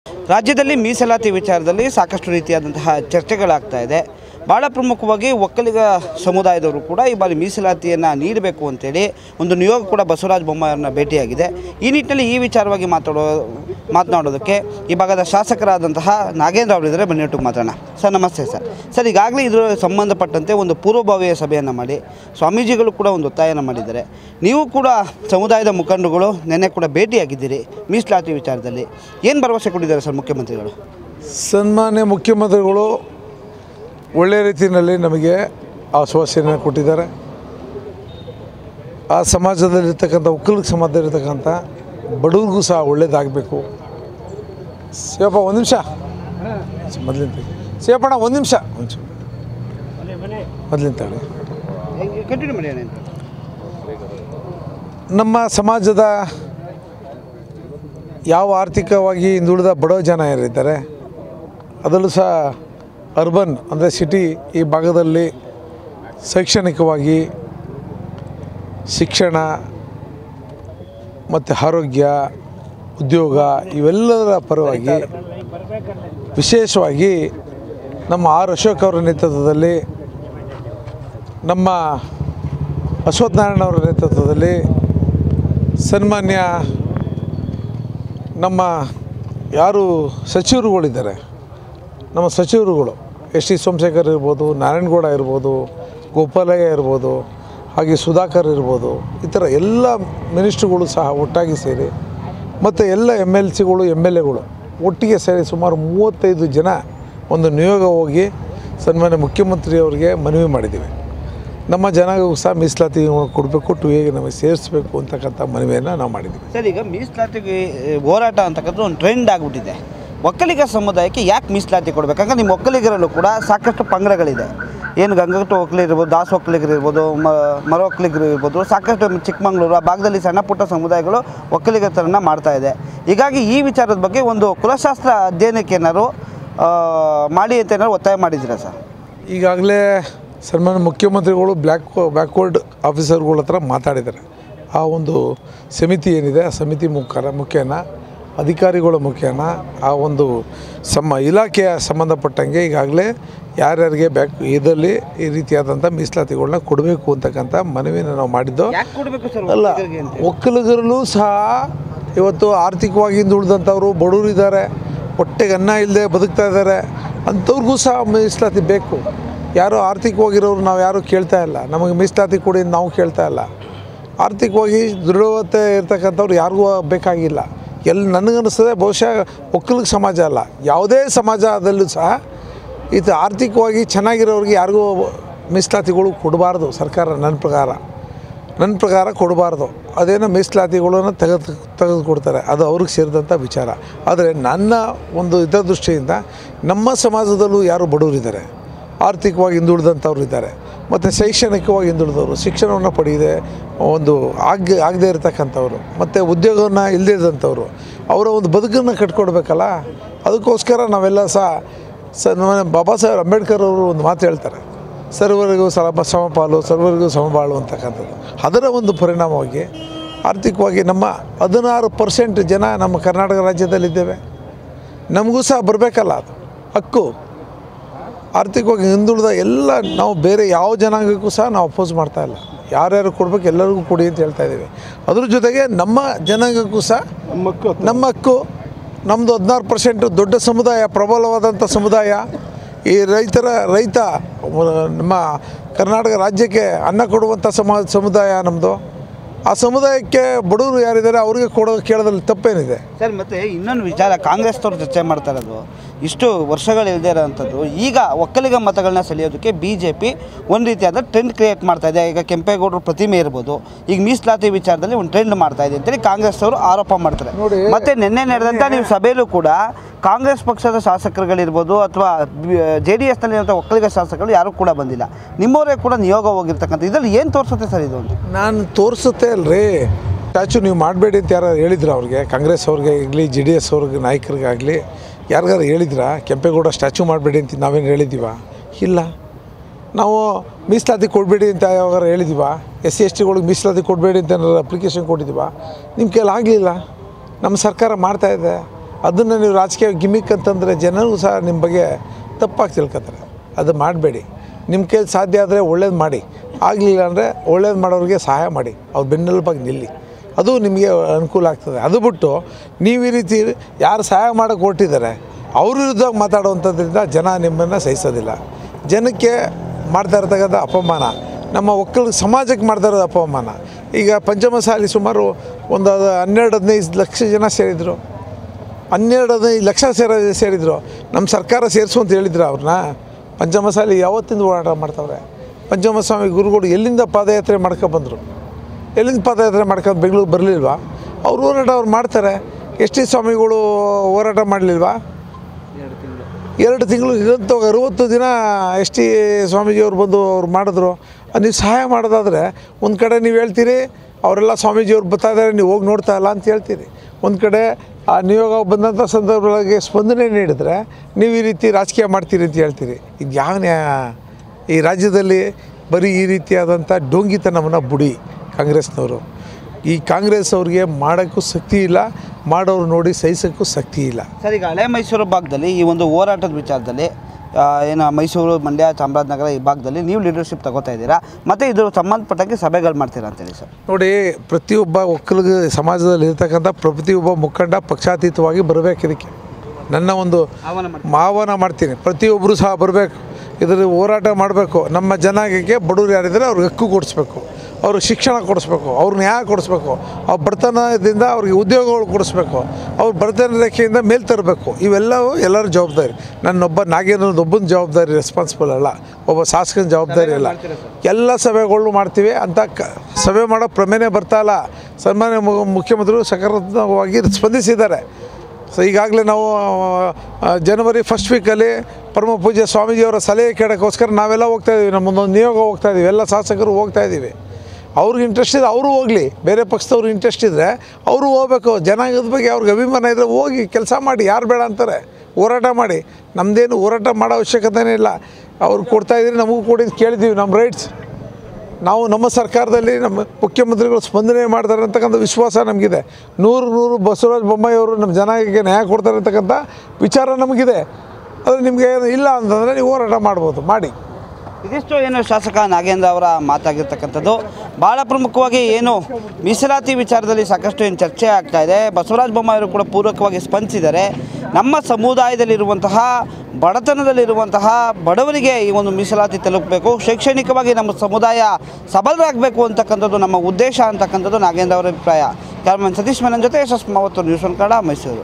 ರಾಜ್ಯದಲ್ಲಿ ಮೀಸಲಾತಿ ವಿಚಾರದಲ್ಲಿ ಸಾಕಷ್ಟು ರೀತಿಯಾದಂತಹ ಚರ್ಚೆಗಳಾಗ್ತಾ ಇದೆ ಭಾಳ ಪ್ರಮುಖವಾಗಿ ಒಕ್ಕಲಿಗ ಸಮುದಾಯದವರು ಕೂಡ ಈ ಬಾರಿ ಮೀಸಲಾತಿಯನ್ನು ನೀಡಬೇಕು ಅಂತೇಳಿ ಒಂದು ನಿಯೋಗ ಕೂಡ ಬಸವರಾಜ ಬೊಮ್ಮಾಯಿಯವ್ರನ್ನ ಭೇಟಿಯಾಗಿದೆ ಈ ನಿಟ್ಟಿನಲ್ಲಿ ಈ ವಿಚಾರವಾಗಿ ಮಾತಾಡೋ ಮಾತನಾಡೋದಕ್ಕೆ ಈ ಭಾಗದ ಶಾಸಕರಾದಂತಹ ನಾಗೇಂದ್ರ ಅವರಿದ್ದಾರೆ ಬನ್ನಿಟ್ಟು ಮಾತಾಡೋಣ ಸರ್ ನಮಸ್ತೆ ಸರ್ ಸರ್ ಈಗಾಗಲೇ ಇದರ ಸಂಬಂಧಪಟ್ಟಂತೆ ಒಂದು ಪೂರ್ವಭಾವಿಯ ಸಭೆಯನ್ನು ಮಾಡಿ ಸ್ವಾಮೀಜಿಗಳು ಕೂಡ ಒಂದು ಒತ್ತಾಯನ ಮಾಡಿದ್ದಾರೆ ನೀವು ಕೂಡ ಸಮುದಾಯದ ಮುಖಂಡರುಗಳು ನಿನ್ನೆ ಕೂಡ ಭೇಟಿಯಾಗಿದ್ದೀರಿ ಮೀಸಲಾತಿ ವಿಚಾರದಲ್ಲಿ ಏನು ಭರವಸೆ ಕೊಟ್ಟಿದ್ದಾರೆ ಸರ್ ಮುಖ್ಯಮಂತ್ರಿಗಳು ಸನ್ಮಾನ್ಯ ಮುಖ್ಯಮಂತ್ರಿಗಳು ಒಳ್ಳೆಯ ರೀತಿಯಲ್ಲಿ ನಮಗೆ ಆಶ್ವಾಸನೆ ಕೊಟ್ಟಿದ್ದಾರೆ ಆ ಸಮಾಜದಲ್ಲಿರ್ತಕ್ಕಂಥ ಒಕ್ಕಲಿಗ ಸಮಾಜದಲ್ಲಿರ್ತಕ್ಕಂಥ ಬಡವ್ರಿಗೂ ಸಹ ಒಳ್ಳೇದಾಗಬೇಕು ಶಿವಪ್ಪ ಒಂದು ನಿಮಿಷ ಮೊದಲಿನ ಶಿವಪ್ಪಣ್ಣ ಒಂದು ನಿಮಿಷ ಒಂದು ಮೊದಲಿನ ತಾಳಿ ಕಂಟಿನ್ಯೂ ಮಾಡಿ ಅಣ್ಣ. ನಮ್ಮ ಸಮಾಜದ ಯಾವ ಆರ್ಥಿಕವಾಗಿ ಹಿಂದುಳಿದ ಬಡ ಜನ ಯಾರಿದ್ದಾರೆ ಅದರಲ್ಲೂ ಸಹ ಅರ್ಬನ್ ಅಂದರೆ ಸಿಟಿ ಈ ಭಾಗದಲ್ಲಿ ಶೈಕ್ಷಣಿಕವಾಗಿ ಶಿಕ್ಷಣ ಮತ್ತು ಆರೋಗ್ಯ ಉದ್ಯೋಗ ಇವೆಲ್ಲದರ ಪರವಾಗಿ ವಿಶೇಷವಾಗಿ ನಮ್ಮ ಆರ್ ಅಶೋಕ್ ಅವರ ನೇತೃತ್ವದಲ್ಲಿ ನಮ್ಮ ಅಶ್ವತ್ಥನಾರಾಯಣ ಅವರ ನೇತೃತ್ವದಲ್ಲಿ ಸನ್ಮಾನ್ಯ ನಮ್ಮ ಯಾರು ಸಚಿವರುಗಳಿದ್ದಾರೆ ನಮ್ಮ ಸಚಿವರುಗಳು ಎಸ್ ಟಿ ಸೋಮಶೇಖರ್ ಇರ್ಬೋದು ನಾರಾಯಣಗೌಡ ಇರ್ಬೋದು ಗೋಪಾಲಯ್ಯ ಇರ್ಬೋದು ಹಾಗೆ ಸುಧಾಕರ್ ಇರ್ಬೋದು ಈ ಥರ ಎಲ್ಲ ಮಿನಿಸ್ಟ್ರುಗಳು ಸಹ ಒಟ್ಟಾಗಿ ಸೇರಿ ಮತ್ತು ಎಲ್ಲ ಎಮ್ ಎಲ್ ಸಿಗಳು ಎಮ್ ಎಲ್ ಎಗಳು ಒಟ್ಟಿಗೆ ಸೇರಿ ಸುಮಾರು ಮೂವತ್ತೈದು ಜನ ಒಂದು ನಿಯೋಗ ಹೋಗಿ ಸನ್ಮಾನ್ಯ ಮುಖ್ಯಮಂತ್ರಿಯವರಿಗೆ ಮನವಿ ಮಾಡಿದ್ದೀವಿ ನಮ್ಮ ಜನಾಂಗಕ್ಕೂ ಸಹ ಮೀಸಲಾತಿ ಕೊಡಬೇಕು ಟು ಎಗೆ ನಮಗೆ ಸೇರಿಸಬೇಕು ಅಂತಕ್ಕಂಥ ಮನವಿಯನ್ನು ನಾವು ಮಾಡಿದ್ದೀವಿ ಸರ್ ಈಗ ಮೀಸಲಾತಿಗೆ ಏ, ಹೋರಾಟ ಅಂತಕ್ಕಂಥ ಒಂದು ಟ್ರೆಂಡ್ ಆಗಿಬಿಟ್ಟಿದೆ ಒಕ್ಕಲಿಗ ಸಮುದಾಯಕ್ಕೆ ಯಾಕೆ ಮೀಸಲಾತಿ ಕೊಡಬೇಕು ಯಾಕಂದ್ರೆ ನಿಮ್ಮ ಒಕ್ಕಲಿಗರಲ್ಲೂ ಕೂಡ ಸಾಕಷ್ಟು ಪಂಗಡಗಳಿದೆ ಏನು ಗಂಗಟ್ಟು ಒಕ್ಕಲಿಗರು ಇರ್ಬೋದು ದಾಸ ಒಕ್ಕಲಿಗರು ಇರ್ಬೋದು ಮ ಮರ ಒಕ್ಕಲಿಗರು ಇರ್ಬೋದು ಸಾಕಷ್ಟು ಚಿಕ್ಕಮಂಗ್ಳೂರು ಆ ಭಾಗದಲ್ಲಿ ಸಣ್ಣ ಪುಟ್ಟ ಸಮುದಾಯಗಳು ಒಕ್ಕಲಿಗತನ ಮಾಡ್ತಾ ಇದೆ ಹೀಗಾಗಿ ಈ ವಿಚಾರದ ಬಗ್ಗೆ ಒಂದು ಕುಲಶಾಸ್ತ್ರ ಅಧ್ಯಯನಕ್ಕೆ ಏನಾದ್ರು ಆ, ಮಾಡಿ ಅಂತ ಏನಾದ್ರು ಒತ್ತಾಯ ಮಾಡಿದ್ದೀರಾ ಸರ್ ಈಗಾಗಲೇ ಸನ್ಮಾನ್ಯ ಮುಖ್ಯಮಂತ್ರಿಗಳು ಬ್ಲ್ಯಾಕ್ ಬ್ಯಾಕ್ವರ್ಡ್ ಆಫೀಸರ್ಗಳ ಹತ್ರ ಮಾತಾಡಿದ್ದಾರೆ ಆ ಒಂದು ಸಮಿತಿ ಏನಿದೆ ಆ ಸಮಿತಿ ಮುಖಾನ ಮುಖೇನ ಅಧಿಕಾರಿಗಳ ಮುಖೇನ ಆ ಒಂದು ಸಮ ಇಲಾಖೆಯ ಸಂಬಂಧಪಟ್ಟಂಗೆ ಈಗಾಗಲೇ ಯಾರ್ಯಾರಿಗೆ ಬ್ಯಾಕ್ ಇದರಲ್ಲಿ ಈ ರೀತಿಯಾದಂಥ ಮೀಸಲಾತಿಗಳನ್ನ ಕೊಡಬೇಕು ಅಂತಕ್ಕಂಥ ಮನವಿನ ನಾವು ಮಾಡಿದ್ದು ಯಾಕೆ ಕೊಡಬೇಕು ಸರ್ ಅಲ್ಲ ಒಕ್ಕಲಿಗರಿಗೆ ಅಂತ ಒಕ್ಕಲಿಗರಲ್ಲೂ ಸಹ ಇವತ್ತು ಆರ್ಥಿಕವಾಗಿ ಹಿಂದುಳಿದಂಥವ್ರು ಬಡವರು ಇದ್ದಾರೆ ಹೊಟ್ಟೆಗೆ ಅನ್ನ ಇಲ್ಲದೆ ಬದುಕ್ತಾ ಇದ್ದಾರೆ ಅಂಥವ್ರಿಗೂ ಸಹ ಮೀಸಲಾತಿ ಬೇಕು ಯಾರು ಆರ್ಥಿಕವಾಗಿರೋರು ನಾವು ಯಾರೂ ಕೇಳ್ತಾ ಇಲ್ಲ ನಮಗೆ ಮೀಸಲಾತಿ ಕೊಡಿ ಅಂತ ನಾವು ಕೇಳ್ತಾ ಇಲ್ಲ ಆರ್ಥಿಕವಾಗಿ ದೃಢವತೆ ಇರ್ತಕ್ಕಂಥವ್ರು ಯಾರಿಗೂ ಬೇಕಾಗಿಲ್ಲ ಎಲ್ಲಿ ನನಗನ್ನಿಸ್ತದೆ ಬಹುಶಃ ಒಕ್ಕಲಿಗ ಸಮಾಜ ಅಲ್ಲ ಯಾವುದೇ ಸಮಾಜದಲ್ಲೂ ಸಹ ಇದು ಆರ್ಥಿಕವಾಗಿ ಚೆನ್ನಾಗಿರೋರಿಗೆ ಯಾರಿಗೂ ಮೀಸಲಾತಿಗಳು ಕೊಡಬಾರ್ದು ಸರ್ಕಾರ ನನ್ನ ಪ್ರಕಾರ ನನ್ನ ಪ್ರಕಾರ ಕೊಡಬಾರ್ದು ಅದೇನೋ ಮೀಸಲಾತಿಗಳನ್ನು ತೆಗೆದು ತೆಗೆದು ಕೊಡ್ತಾರೆ ಅದು ಅವ್ರಿಗೆ ಸೇರಿದಂಥ ವಿಚಾರ ಆದರೆ ನನ್ನ ಒಂದು ಇದರ ದೃಷ್ಟಿಯಿಂದ ನಮ್ಮ ಸಮಾಜದಲ್ಲೂ ಯಾರು ಬಡವರಿದ್ದಾರೆ ಆರ್ಥಿಕವಾಗಿ ಹಿಂದುಳಿದಂಥವ್ರು ಇದ್ದಾರೆ ಮತ್ತು ಶೈಕ್ಷಣಿಕವಾಗಿ ಹಿಂದುಳಿದವರು ಶಿಕ್ಷಣವನ್ನು ಪಡೆಯದೆ ಒಂದು ಆಗ ಆಗದೇ ಇರತಕ್ಕಂಥವ್ರು ಮತ್ತು ಉದ್ಯೋಗವನ್ನು ಇಲ್ಲದೇ ಇದ್ದಂಥವ್ರು ಅವರ ಒಂದು ಬದುಕನ್ನು ಕಟ್ಕೊಡ್ಬೇಕಲ್ಲ ಅದಕ್ಕೋಸ್ಕರ ನಾವೆಲ್ಲ ಸಹ ಸ ಬಾಬಾ ಸಾಹೇಬ್ ಅಂಬೇಡ್ಕರ್ ಅವರು ಒಂದು ಮಾತು ಹೇಳ್ತಾರೆ ಸರ್ವರಿಗೂ ಸಮ ಸಮಪಾಲು ಸರ್ವರಿಗೂ ಸಮಬಾಳು ಅಂತಕ್ಕಂಥದ್ದು ಅದರ ಒಂದು ಪರಿಣಾಮವಾಗಿ ಆರ್ಥಿಕವಾಗಿ ನಮ್ಮ ಹದಿನಾರು ಪರ್ಸೆಂಟ್ ಜನ ನಮ್ಮ ಕರ್ನಾಟಕ ರಾಜ್ಯದಲ್ಲಿದ್ದೇವೆ ನಮಗೂ ಸಹ ಬರಬೇಕಲ್ಲ ಅದು ಹಕ್ಕು ಆರ್ಥಿಕವಾಗಿ ಹಿಂದುಳಿದ ಎಲ್ಲ ನಾವು ಬೇರೆ ಯಾವ ಜನಾಂಗಕ್ಕೂ ಸಹ ನಾವು ಅಪೋಸ್ ಮಾಡ್ತಾ ಇಲ್ಲ ಯಾರ್ಯಾರು ಕೊಡ್ಬೇಕು ಎಲ್ಲರಿಗೂ ಕೊಡಿ ಅಂತ ಹೇಳ್ತಾ ಇದ್ದೀವಿ ಅದ್ರ ಜೊತೆಗೆ ನಮ್ಮ ಜನಾಂಗಕ್ಕೂ ಸಹ ನಮ್ಮ ಹಕ್ಕು ನಮ್ಮದು ಹದಿನಾರು ಪರ್ಸೆಂಟ್ ದೊಡ್ಡ ಸಮುದಾಯ ಪ್ರಬಲವಾದಂಥ ಸಮುದಾಯ ಈ ರೈತರ ರೈತ ನಮ್ಮ ಕರ್ನಾಟಕ ರಾಜ್ಯಕ್ಕೆ ಅನ್ನ ಕೊಡುವಂಥ ಸಮಾಜ ಸಮುದಾಯ ನಮ್ಮದು ಆ ಸಮುದಾಯಕ್ಕೆ ಬಡವರು ಯಾರಿದ್ದಾರೆ ಅವ್ರಿಗೆ ಕೊಡೋ ಕೇಳೋದ್ರಲ್ಲಿ ತಪ್ಪೇನಿದೆ ಸರ್ ಮತ್ತೆ ಇನ್ನೊಂದು ವಿಚಾರ ಕಾಂಗ್ರೆಸ್ನವ್ರು ಚರ್ಚೆ ಮಾಡ್ತಾ ಇರೋದು ಇಷ್ಟು ವರ್ಷಗಳಿಲ್ಲದೆ ಇರೋವಂಥದ್ದು ಈಗ ಒಕ್ಕಲಿಗ ಮತಗಳನ್ನ ಸೆಳೆಯೋದಕ್ಕೆ ಬಿ ಜೆ ಪಿ ಒಂದು ರೀತಿಯಾದ ಟ್ರೆಂಡ್ ಕ್ರಿಯೇಟ್ ಮಾಡ್ತಾ ಇದೆ ಈಗ ಕೆಂಪೇಗೌಡರು ಪ್ರತಿಮೆ ಇರ್ಬೋದು ಈಗ ಮೀಸಲಾತಿ ವಿಚಾರದಲ್ಲಿ ಒಂದು ಟ್ರೆಂಡ್ ಮಾಡ್ತಾ ಇದೆ ಅಂತೇಳಿ ಕಾಂಗ್ರೆಸ್ ಅವರು ಆರೋಪ ಮಾಡ್ತಾರೆ ನೋಡಿ. ಮತ್ತೆ ನಿನ್ನೆ ನಡೆದಂಥ ನೀವು ಸಭೆಯಲ್ಲೂ ಕೂಡ ಕಾಂಗ್ರೆಸ್ ಪಕ್ಷದ ಶಾಸಕರುಗಳಿರ್ಬೋದು ಅಥವಾ ಜೆ ಡಿ ಎಸ್ನಲ್ಲಿರುವಂಥ ಒಕ್ಕಲಿಗ ಶಾಸಕರು ಯಾರೂ ಕೂಡ ಬಂದಿಲ್ಲ ನಿಮ್ಮವರೇ ಕೂಡ ನಿಯೋಗ ಹೋಗಿರ್ತಕ್ಕಂಥ ಇದರಲ್ಲಿ ಏನು ತೋರಿಸುತ್ತೆ ಸರ್ ಇದು ಅಂತ ನಾನು ತೋರಿಸುತ್ತೆ ಅಲ್ರಿ ಸ್ಟ್ಯಾಚು ನೀವು ಮಾಡಬೇಡಿ ಅಂತ ಯಾರು ಹೇಳಿದ್ರು ಅವ್ರಿಗೆ ಕಾಂಗ್ರೆಸ್ ಅವ್ರಿಗೆ ಆಗಲಿ ಜೆ ಡಿ ಎಸ್ ಅವ್ರಿಗೆ ನಾಯಕರಿಗಾಗಲಿ ಯಾರಿಗಾರು ಹೇಳಿದ್ರಾ ಕೆಂಪೇಗೌಡ ಸ್ಟ್ಯಾಚು ಮಾಡಬೇಡಿ ಅಂತ ನಾವೇನು ಹೇಳಿದ್ದೀವ ಇಲ್ಲ ನಾವು ಮೀಸಲಾತಿ ಕೊಡಬೇಡಿ ಅಂತ ಯಾವಾಗ ಹೇಳಿದ್ದೀವ ಎಸ್ ಸಿ ಎಸ್ ಟಿಗಳಿಗೆ ಮೀಸಲಾತಿ ಕೊಡಬೇಡಿ ಅಂತ ಏನಾದ್ರು ಅಪ್ಲಿಕೇಶನ್ ಕೊಟ್ಟಿದ್ದೀವ ನಿಮ್ಮ ಕೈಲಿ ಆಗಲಿಲ್ಲ ನಮ್ಮ ಸರ್ಕಾರ ಮಾಡ್ತಾ ಇದೆ ಅದನ್ನು ನೀವು ರಾಜಕೀಯ ಗಿಮಿಕ್ ಅಂತಂದರೆ ಜನರು ಸಹ ನಿಮ್ಮ ಬಗ್ಗೆ ತಪ್ಪಾಗಿ ತಿಳ್ಕೊತಾರೆ ಅದು ಮಾಡಬೇಡಿ ನಿಮ್ಮ ಕೈಲಿ ಸಾಧ್ಯ ಆದರೆ ಒಳ್ಳೇದು ಮಾಡಿ ಆಗಲಿಲ್ಲ ಅಂದರೆ ಒಳ್ಳೇದು ಮಾಡೋರಿಗೆ ಸಹಾಯ ಮಾಡಿ ಅವ್ರು ಬೆನ್ನೆಲುಬಾಗಿ ನಿಲ್ಲಿ ಅದು ನಿಮಗೆ ಅನುಕೂಲ ಆಗ್ತದೆ ಅದು ಬಿಟ್ಟು ನೀವು ಈ ರೀತಿ ಯಾರು ಸಹಾಯ ಮಾಡೋಕ್ಕೆ ಹೊರಟಿದ್ದಾರೆ ಅವ್ರ ವಿರುದ್ಧ ಮಾತಾಡುವಂಥದ್ರಿಂದ ಜನ ನಿಮ್ಮನ್ನು ಸಹಿಸೋದಿಲ್ಲ ಜನಕ್ಕೆ ಮಾಡ್ತಾ ಇರ್ತಕ್ಕಂಥ ಅಪಮಾನ ನಮ್ಮ ಒಕ್ಕಲು ಸಮಾಜಕ್ಕೆ ಮಾಡ್ತಾ ಇರೋದು ಅಪಮಾನ ಈಗ ಪಂಚಮಸಾಲಿ ಸುಮಾರು ಒಂದು ಹನ್ನೆರಡು ಹದಿನೈದು ಲಕ್ಷ ಜನ ಸೇರಿದರು ಹನ್ನೆರಡು ಹದಿನೈದು ಲಕ್ಷ ಸೇರ ಸೇರಿದರು ನಮ್ಮ ಸರ್ಕಾರ ಸೇರಿಸು ಅಂತ ಹೇಳಿದ್ರು ಅವ್ರನ್ನ ಪಂಚಮಸಾಲಿ ಯಾವತ್ತಿಂದ ಹೋರಾಟ ಮಾಡ್ತಾವ್ರೆ ಪಂಚಮಸ್ವಾಮಿ ಗುರುಗಳು ಎಲ್ಲಿಂದ ಪಾದಯಾತ್ರೆ ಮಾಡ್ಕೊಬಂದರು ಎಲ್ಲಿಂದ ಪಾದಯಾತ್ರೆ ಮಾಡ್ಕೊಂಡು ಬೆಂಗಳೂರು ಬರಲಿಲ್ವಾ ಅವ್ರು ಹೋರಾಟ ಅವ್ರು ಮಾಡ್ತಾರೆ ಎಸ್ ಟಿ ಸ್ವಾಮಿಗಳು ಹೋರಾಟ ಮಾಡಲಿಲ್ವಾ ಎರಡು ತಿಂಗಳು ಇದಂತ ಅರುವತ್ತು ದಿನ ಎಸ್ ಟಿ ಸ್ವಾಮೀಜಿಯವ್ರು ಬಂದು ಅವ್ರು ಮಾಡಿದ್ರು ಅದ್ ನೀವು ಸಹಾಯ ಮಾಡೋದಾದರೆ ಒಂದು ಕಡೆ ನೀವು ಹೇಳ್ತೀರಿ ಅವರೆಲ್ಲ ಸ್ವಾಮೀಜಿಯವ್ರು ಬರ್ತಾ ಇದ್ದಾರೆ ನೀವು ಹೋಗಿ ನೋಡ್ತಾ ಇಲ್ಲ ಅಂತ ಹೇಳ್ತೀರಿ ಒಂದು ಕಡೆ ಆ ನಿಯೋಗ ಬಂದಂಥ ಸಂದರ್ಭದೊಳಗೆ ಸ್ಪಂದನೆ ನೀಡಿದ್ರೆ ನೀವು ಈ ರೀತಿ ರಾಜಕೀಯ ಮಾಡ್ತೀರಿ ಅಂತ ಹೇಳ್ತೀರಿ ಇದು ಯಾವ ನ್ಯಾಯ ಈ ರಾಜ್ಯದಲ್ಲಿ ಬರೀ ಈ ರೀತಿಯಾದಂಥ ಡೋಂಗಿತನವನ್ನು ಬುಡಿ ಕಾಂಗ್ರೆಸ್ನವರು ಈ ಕಾಂಗ್ರೆಸ್ ಅವ್ರಿಗೆ ಮಾಡೋಕ್ಕೂ ಶಕ್ತಿ ಇಲ್ಲ ಮಾಡೋರು ನೋಡಿ ಸಹಿಸೋಕ್ಕೂ ಶಕ್ತಿ ಇಲ್ಲ ಸರ್ ಈಗ ಹಳೆ ಮೈಸೂರು ಭಾಗದಲ್ಲಿ ಈ ಒಂದು ಹೋರಾಟದ ವಿಚಾರದಲ್ಲಿ ಆ, ಏನು ಮೈಸೂರು ಮಂಡ್ಯ ಚಾಮರಾಜನಗರ ಈ ಭಾಗದಲ್ಲಿ ನೀವು ಲೀಡರ್ಶಿಪ್ ತಗೋತಾ ಇದ್ದೀರಾ ಮತ್ತು ಇದ್ರ ಸಂಬಂಧಪಟ್ಟಂಗೆ ಸಭೆಗಳು ಮಾಡ್ತೀರಾ ಅಂತೇಳಿ ಸರ್ ನೋಡಿ ಪ್ರತಿಯೊಬ್ಬ ಒಕ್ಕಲಿಗ ಸಮಾಜದಲ್ಲಿ ಇರ್ತಕ್ಕಂಥ ಪ್ರತಿಯೊಬ್ಬ ಮುಖಂಡ ಪಕ್ಷಾತೀತವಾಗಿ ಬರಬೇಕು ಇದಕ್ಕೆ ನನ್ನ ಒಂದು ಆಹ್ವಾನ ಮಾಡಿ ಆಹ್ವಾನ ಮಾಡ್ತೀನಿ ಪ್ರತಿಯೊಬ್ಬರು ಸಹ ಬರಬೇಕು ಇದರ ಹೋರಾಟ ಮಾಡಬೇಕು ನಮ್ಮ ಜನಾಂಗಕ್ಕೆ ಬಡವರು ಯಾರಿದ್ದಾರೆ ಅವ್ರಿಗೆ ಹಕ್ಕು ಕೊಡಿಸ್ಬೇಕು ಅವ್ರಿಗೆ ಶಿಕ್ಷಣ ಕೊಡಿಸ್ಬೇಕು ಅವ್ರಿಗೆ ನ್ಯಾಯ ಕೊಡಿಸ್ಬೇಕು ಅವ್ರ ಬಡತನದಿಂದ ಅವ್ರಿಗೆ ಉದ್ಯೋಗಗಳು ಕೊಡಿಸ್ಬೇಕು ಅವ್ರ ಬಡತನ ರೇಖೆಯಿಂದ ಮೇಲ್ ತರಬೇಕು ಇವೆಲ್ಲವೂ ಎಲ್ಲರ ಜವಾಬ್ದಾರಿ ನನ್ನೊಬ್ಬ ನಾಗೇಂದ್ರದ್ದು ಒಬ್ಬನ ಜವಾಬ್ದಾರಿ ರೆಸ್ಪಾನ್ಸಿಬಲ್ ಅಲ್ಲ ಒಬ್ಬ ಶಾಸಕನ ಜವಾಬ್ದಾರಿ ಅಲ್ಲ ಎಲ್ಲ ಸಭೆಗಳು ಮಾಡ್ತೀವಿ ಅಂತ ಕ ಸಭೆ ಮಾಡೋ ಪ್ರಮೇಯನೇ ಬರ್ತಾ ಇಲ್ಲ ಸನ್ಮಾನ್ಯ ಮು- ಮುಖ್ಯಮಂತ್ರಿಗಳು ಸಕಾರಾತ್ಮಕವಾಗಿ ಸ್ಪಂದಿಸಿದ್ದಾರೆ ಸೊ ಈಗಾಗಲೇ ನಾವು ಆ, ಜನವರಿ ಫಸ್ಟ್ ವೀಕಲ್ಲಿ ಪರಮ ಪೂಜ್ಯ ಸ್ವಾಮೀಜಿಯವರ ಸಲಹೆ ಕೇಳೋಕ್ಕೋಸ್ಕರ ನಾವೆಲ್ಲ ಹೋಗ್ತಾ ಇದ್ದೀವಿ ನಮ್ಮದೊಂದು ನಿಯೋಗ ಹೋಗ್ತಾ ಇದ್ದೀವಿ ಎಲ್ಲ ಶಾಸಕರು ಹೋಗ್ತಾ ಇದ್ದೀವಿ ಅವ್ರಿಗೆ ಇಂಟ್ರೆಸ್ಟ್ ಇದೆ ಅವರು ಹೋಗಲಿ ಬೇರೆ ಪಕ್ಷದವ್ರು ಇಂಟ್ರೆಸ್ಟ್ ಇದ್ದರೆ ಅವರು ಹೋಗ್ಬೇಕು ಜನಾಂಗದ ಬಗ್ಗೆ ಅವ್ರಿಗೆ ಅಭಿಮಾನ ಇದ್ದರೆ ಹೋಗಿ ಕೆಲಸ ಮಾಡಿ ಯಾರು ಬೇಡ ಅಂತಾರೆ ಹೋರಾಟ ಮಾಡಿ ನಮ್ಮದೇನು ಹೋರಾಟ ಮಾಡೋ ಅವಶ್ಯಕತೆನೇ ಇಲ್ಲ ಅವ್ರು ಕೊಡ್ತಾ ಇದ್ದೀರಿ ನಮಗೂ ಕೊಡಿದ್ದು ಕೇಳಿದ್ದೀವಿ ನಮ್ಮ ರೈಟ್ಸ್ ನಾವು ನಮ್ಮ ಸರ್ಕಾರದಲ್ಲಿ ನಮ್ಮ ಮುಖ್ಯಮಂತ್ರಿಗಳು ಸ್ಪಂದನೆ ಮಾಡ್ತಾರೆ ಅಂತಕ್ಕಂಥ ವಿಶ್ವಾಸ ನಮಗಿದೆ ನೂರು ನೂರು ಬಸವರಾಜ ಬೊಮ್ಮಾಯಿ ಅವರು ನಮ್ಮ ಜನಾಂಗಕ್ಕೆ ನ್ಯಾಯ ಕೊಡ್ತಾರೆ ಅಂತಕ್ಕಂಥ ವಿಚಾರ ನಮಗಿದೆ ಆದರೆ ನಿಮಗೆ ಇಲ್ಲ ಅಂತಂದರೆ ನೀವು ಹೋರಾಟ ಮಾಡ್ಬೋದು ಮಾಡಿ ಇದಿಷ್ಟು ಏನು ಶಾಸಕ ನಾಗೇಂದ್ರ ಅವರ ಮಾತಾಗಿರ್ತಕ್ಕಂಥದ್ದು ಭಾಳ ಪ್ರಮುಖವಾಗಿ ಏನು ಮೀಸಲಾತಿ ವಿಚಾರದಲ್ಲಿ ಸಾಕಷ್ಟು ಏನು ಚರ್ಚೆ ಆಗ್ತಾ ಇದೆ ಬಸವರಾಜ ಬೊಮ್ಮಾಯಿಯವರು ಕೂಡ ಪೂರಕವಾಗಿ ಸ್ಪಂದಿಸಿದ್ದಾರೆ ನಮ್ಮ ಸಮುದಾಯದಲ್ಲಿರುವಂತಹ ಬಡತನದಲ್ಲಿರುವಂತಹ ಬಡವರಿಗೆ ಈ ಒಂದು ಮೀಸಲಾತಿ ತಲುಪಬೇಕು ಶೈಕ್ಷಣಿಕವಾಗಿ ನಮ್ಮ ಸಮುದಾಯ ಸಬಲರಾಗಬೇಕು ಅಂತಕ್ಕಂಥದ್ದು ನಮ್ಮ ಉದ್ದೇಶ ಅಂತಕ್ಕಂಥದ್ದು ನಾಗೇಂದ್ರ ಅವರ ಅಭಿಪ್ರಾಯ ಕ್ಯಾಮನ್ ಸತೀಶ್ ಮೇನನ್ ಜೊತೆ ಯಶಸ್ ಮಾವತ್ತು ನ್ಯೂಸ್ ಒನ್ ಕನ್ನಡ ಮೈಸೂರು